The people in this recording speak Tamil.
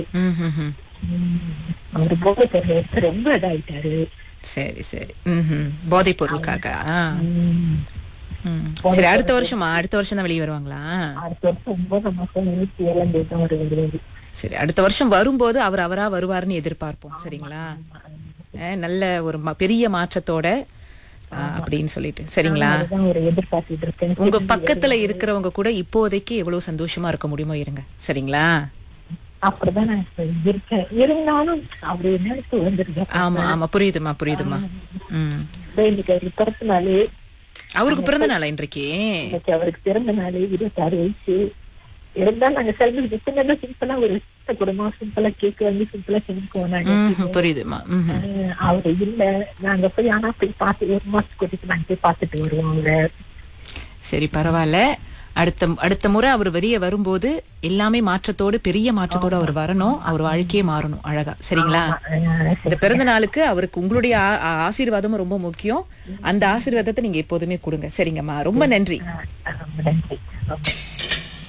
ம், ம், ம். அவர் போதை பொருள் எடுத்து ரொம்ப இதாயிட்டாரு சரி சரி ம்ஹும். போதைப் பொருளுக்காக ஆ. உம். ம். சரி அடுத்த வருஷமா அடுத்த வருஷம் தான் வெளியே வருவாங்களா அடுத்த வருஷம் ஒன்பதாம் மாசம் இருபத்தி ஏழாம் தேதி தான் ஒரு வருவாரு சரி அடுத்த வருஷம் வரும்போது அவர் அவரா வருவாருன்னு எதிர்பார்ப்போம் சரிங்களா அஹ், நல்ல ஒரு ம- பெரிய மாற்றத்தோட அஹ், அப்படின்னு சொல்லிட்டு சரிங்களா அதுதான் ஒரு எதிர்பார்த்துட்டு இருக்கேன் உங்க பக்கத்துல இருக்கிறவங்க கூட இப்போதைக்கு எவ்வளவு சந்தோஷமா இருக்க முடியுமோ இருங்க சரிங்களா அப்படிதான் நான் இப்ப இருக்கேன் இருந்தாலும் அவரு நினைச்சு வந்துருக்கேன் ஆமா ஆமா புரியுதுமா புரியுதுமா ம் இன்னைக்கு அவருக்கு பிறந்த நாளு அவருக்கு பிறந்த நாளா இன்றைக்கு இன்னைக்கு அவருக்கு பிறந்த நாளு இருபத்தாறு வயசு இருந்தா நாங்க செலிபிரேட் சின்னதா சிம்பிளா ஒரு சின்ன குடும்பம் சிம்பிளா கேக் வந்து சிம்பிளா செஞ்சுக்குவோம் நாங்க ம் புரியுதுமா ம் அஹ் அவரு இல்ல நாங்க போய் ஆனா போய் பார்த்து ஒரு மாசம் கூட்டிட்டு நாங்க போய் பார்த்துட்டு வருவோம் அவங்கள சரி பரவாயில்ல அடுத்த அடுத்த முறை அவர் வெளியே வரும்போது எல்லாமே மாற்றத்தோடு பெரிய மாற்றத்தோடு அவர் வரணும் அவர் வாழ்க்கையே மாறணும் அழகா சரிங்களா அஹ் இந்த பிறந்த நாளுக்கு அவருக்கு உங்களுடைய ஆ- ஆ- ஆசீர்வாதமும் ரொம்ப முக்கியம் அந்த ஆசீர்வாதத்தை நீங்க எப்போதுமே கொடுங்க சரிங்கம்மா ரொம்ப நன்றி அஹ் ரொம்ப நன்றி ரொம்ப